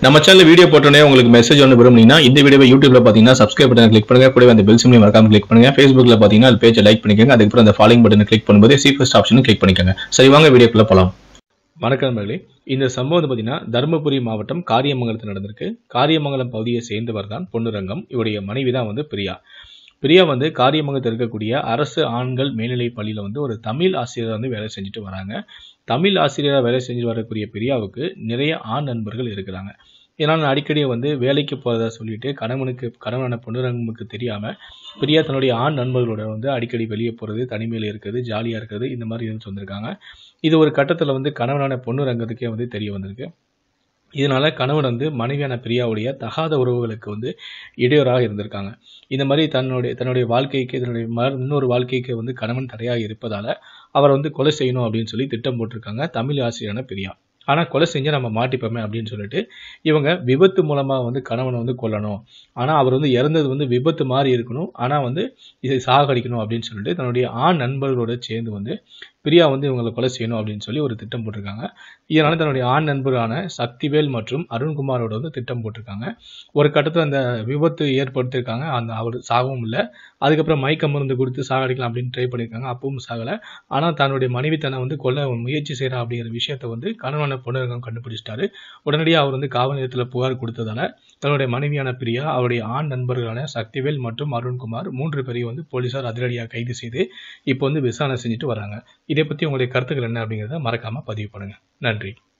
நம்ம channel video போட்டோன்னே உங்களுக்கு மெசேஜ் ஒன்று விரும்புனீங்கன்னா இந்த வீடியோவை யூடியூப்ல பார்த்தீங்கன்னா சப்ஸ்கிரைப் பட்டன் கிளிக் பண்ணுங்க கூடவே அந்த பெல் சிம்லையும் மறக்காம கிளிக் பண்ணுங்க ஃபேஸ்புக்ல பார்த்தீங்கன்னா அது பேஜை லைக் பண்ணிக்கோங்க அதுக்கப்புறம் அந்த ஃபாலோயிங் பட்டனை கிளிக் பண்ணும்போது சி ஃபர்ஸ்ட் ஆப்ஷனும் கிளிக் பண்ணிக்கோங்க சரி வாங்க வீடியோக்குள்ள போலாம் வணக்கம் நண்பர்களே இந்த சம்பவம் வந்து பார்த்தீங்கன்னா தருமபுரி மாவட்டம் காரியமங்கலத்தில் நடந்திருக்கு காரியமங்கலம் பகுதியை சேர்ந்தவர் தான் பொன்னுரங்கம் இவருடைய மனைவி தான் வந்து பிரியா பிரியா வந்து காரியமங்கலத்தில் இருக்கக்கூடிய அரசு ஆண்கள் மேல்நிலைப் பள்ளியில் வந்து ஒரு தமிழ் ஆசிரியர் வந்து வேலை செஞ்சுட்டு வராங்க தமிழ் ஆசிரியராக வேலை செஞ்சு வரக்கூடிய பிரியாவுக்கு நிறைய ஆண் நண்பர்கள் இருக்கிறாங்க இதனால் அடிக்கடி வந்து வேலைக்கு போகிறதா சொல்லிட்டு கணவனுக்கு கணவனான பொன்னுரங்கமுக்கு தெரியாமல் பிரியா தன்னுடைய ஆண் நண்பர்களோட வந்து அடிக்கடி வெளியே போகிறது தனிமையில் இருக்கிறது ஜாலியாக இருக்கிறது இந்த மாதிரி இருந்துட்டு வந்திருக்காங்க இது ஒரு கட்டத்தில் வந்து கணவனான பொன்னுரங்கத்துக்கே வந்து தெரிய வந்திருக்கு இதனால கணவன் வந்து மனைவியான பிரியாவுடைய தகாத உறவுகளுக்கு வந்து இடையூறாக இருந்திருக்காங்க இந்த மாதிரி தன்னுடைய தன்னுடைய வாழ்க்கைக்கு தன்னுடைய ம- இன்னொரு வாழ்க்கைக்கு வந்து கணவன் தடையாக இருப்பதால அவரை வந்து கொலை செய்யணும் அப்படின்னு சொல்லி திட்டம் போட்டிருக்காங்க தமிழ் ஆசிரியரான பிரியா ஆனால் கொலை செஞ்சா நம்ம மாட்டிப்போமே அப்படின்னு சொல்லிட்டு இவங்க விபத்து மூலமாக வந்து கணவனை வந்து கொல்லணும் ஆனால் அவர் வந்து இறந்தது வந்து விபத்து மாதிரி இருக்கணும் ஆனால் வந்து இதை சாகடிக்கணும் அப்படின்னு சொல்லிட்டு தன்னுடைய ஆண் நண்பர்களோட சேர்ந்து வந்து பிரியா வந்து இவங்களை கொலை செய்யணும் அப்படின்னு சொல்லி ஒரு திட்டம் போட்டிருக்காங்க இதனால தன்னுடைய ஆண் நண்பரான சக்திவேல் மற்றும் அருண்குமாரோட வந்து திட்டம் போட்டிருக்காங்க ஒரு கட்டத்தில் அந்த விபத்து ஏற்படுத்தியிருக்காங்க அந்த அவர் சாகவும் இல்லை அதுக்கப்புறம் மயக்க மருந்து கொடுத்து சாகடிக்கலாம் அப்படின்னு ட்ரை பண்ணியிருக்காங்க அப்பவும் சாகலை ஆனால் தன்னுடைய மனைவி தன்னை வந்து கொல்ல முயற்சி செய்கிறா அப்படிங்கிற விஷயத்த வந்து கணவன பொண்ணுரங்கம் கண்டுபிடிச்சிட்டாரு உடனடியாக அவர் வந்து காவல் நிலையத்தில் புகார் கொடுத்ததால தன்னுடைய மனைவியான பிரியா அவருடைய ஆண் நண்பர்களான சக்திவேல் மற்றும் அருண்குமார் மூன்று பேரையும் வந்து போலீசார் அதிரடியாக கைது செய்து இப்போ வந்து விசாரணை செஞ்சுட்டு வராங்க இதை பற்றி உங்களுடைய கருத்துக்கள் என்ன அப்படிங்கிறத மறக்காம பதிவு பண்ணுங்க நன்றி